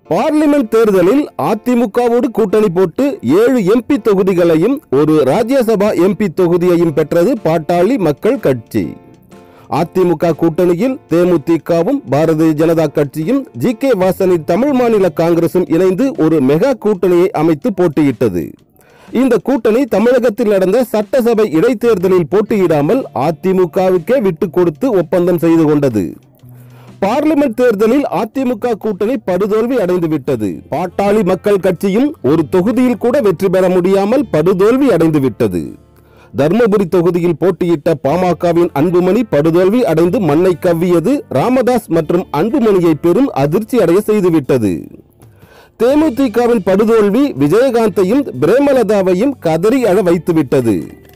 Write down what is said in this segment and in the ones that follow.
parliament தேர்தலில் அதிமுகவோடு கூட்டணி போட்டு ஏழு எம்பி தொகுதிகளையும் ஒரு ராஜ்யசபா எம்பி தொகுதியையும் பெற்றது பாட்டாளி மக்கள் கட்சி அதிமுக கூட்டணியில் தேமுதிகவும் பாரதிய ஜனதா கட்சியும் ஜி கே வாசனின் தமிழ் மாநில காங்கிரசும் இணைந்து ஒரு மெகா கூட்டணியை அமைத்து போட்டியிட்டது இந்த கூட்டணி தமிழகத்தில் நடந்த சட்டசபை இடைத்தேர்தலில் போட்டியிடாமல் அதிமுகவுக்கே விட்டுக் கொடுத்து ஒப்பந்தம் செய்து கொண்டது பார்லிமெண்ட் தேர்தலில் அதிமுக கூட்டணி படுதோல்வி அடைந்துவிட்டது பாட்டாளி மக்கள் கட்சியும் ஒரு தொகுதியில் கூட வெற்றி பெற முடியாமல் படுதோல்வி அடைந்துவிட்டது தர்மபுரி தொகுதியில் போட்டியிட்ட பாமகவின் அன்புமணி படுதோல்வி அடைந்து மண்ணை கவ்வியது ராமதாஸ் மற்றும் அன்புமணியை பெரும் அதிர்ச்சி அடைய செய்துவிட்டது தேமுதிகவின் படுதோல்வி விஜயகாந்தையும் பிரேமலதாவையும் கதறி அழ வைத்துவிட்டது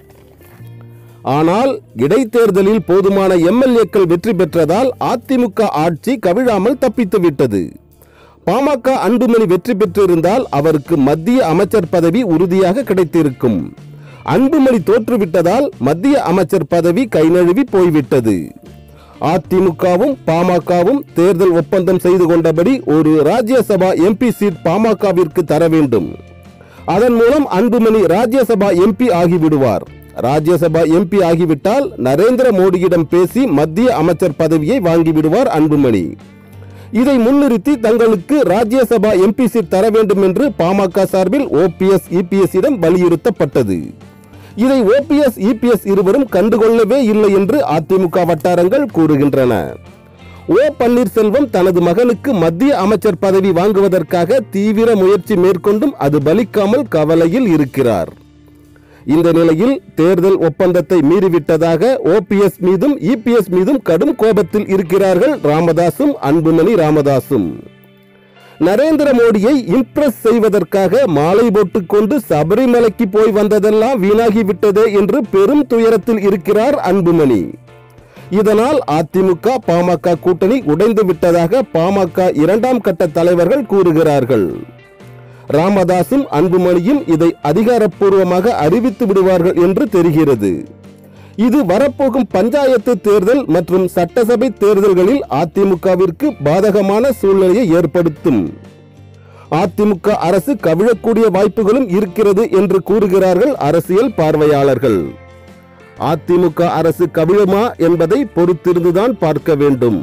ஆனால் இடைத்தேர்தலில் போதுமான எம்எல்ஏக்கள் வெற்றி பெற்றதால் அதிமுக ஆட்சி கவிழாமல் தப்பித்துவிட்டது பாமக அன்புமணி வெற்றி பெற்றிருந்தால் அவருக்கு மத்திய அமைச்சர் பதவி உறுதியாக கிடைத்திருக்கும் அன்புமணி தோற்றுவிட்டதால் மத்திய அமைச்சர் பதவி கை நழுவி போய்விட்டது அதிமுகவும் பாமகவும் தேர்தல் ஒப்பந்தம் செய்து கொண்டபடி ஒரு ராஜ்யசபா எம்பி சீட் பாமகவிற்கு தர வேண்டும் அதன் மூலம் அன்புமணி ராஜ்யசபா எம்பி ஆகிவிடுவார் ராஜ்யசபா எம்பி ஆகிவிட்டால் நரேந்திர மோடியிடம் பேசி மத்திய அமைச்சர் பதவியை வாங்கிவிடுவார் அன்புமணி இதை முன்னிறுத்தி தங்களுக்கு ராஜ்யசபா எம்பி சீட் தர வேண்டும் என்று பாமக சார்பில் ஓபிஎஸ் இபிஎஸ் இடம் வலியுறுத்தப்பட்டது இதை ஓபிஎஸ் இபிஎஸ் இருவரும் கண்டுகொள்ளவே இல்லை என்று அதிமுக வட்டாரங்கள் கூறுகின்றன ஓ பன்னீர்செல்வம் தனது மகனுக்கு மத்திய அமைச்சர் பதவி வாங்குவதற்காக தீவிர முயற்சி மேற்கொண்டும் அது பலிக்காமல் கவலையில் இருக்கிறார் இந்த நிலையில் தேர்தல் ஒப்பந்தத்தை மீறிவிட்டதாக ஓபிஎஸ் மீதும் இபிஎஸ் மீதும் கடும் கோபத்தில் இருக்கிறார்கள் ராமதாசும் அன்புமணி ராமதாசும் நரேந்திர மோடியை இம்ப்ரெஸ் செய்வதற்காக மாலை போட்டுக்கொண்டு சபரிமலைக்கு போய் வந்ததெல்லாம் வீணாகி விட்டதே என்று பெரும் துயரத்தில் இருக்கிறார் அன்புமணி இதனால் அதிமுக பாமக கூட்டணி உடைந்து விட்டதாக பாமக இரண்டாம் கட்ட தலைவர்கள் கூறுகிறார்கள் ராமதாசும் அன்புமணியும் இதை அதிகாரப்பூர்வமாக அறிவித்து விடுவார்கள் என்று தெரிகிறது இது வரப்போகும் பஞ்சாயத்து தேர்தல் மற்றும் சட்டசபை தேர்தல்களில் அதிமுகவிற்கு பாதகமான சூழ்நிலையை ஏற்படுத்தும் அதிமுக அரசு கவிழக்கூடிய வாய்ப்புகளும் இருக்கிறது என்று கூறுகிறார்கள் அரசியல் பார்வையாளர்கள் அதிமுக அரசு கவிழுமா என்பதை பொறுத்திருந்துதான் பார்க்க வேண்டும்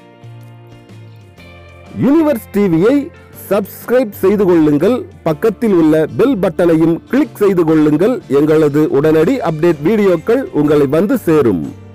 யூனிவர்ஸ் டிவியை சப்ஸ்கிரைப் செய்து கொள்ளுங்கள் பக்கத்தில் உள்ள பெல் பட்டனையும் கிளிக் செய்து கொள்ளுங்கள் எங்களது உடனடி அப்டேட் வீடியோக்கள் உங்களை வந்து சேரும்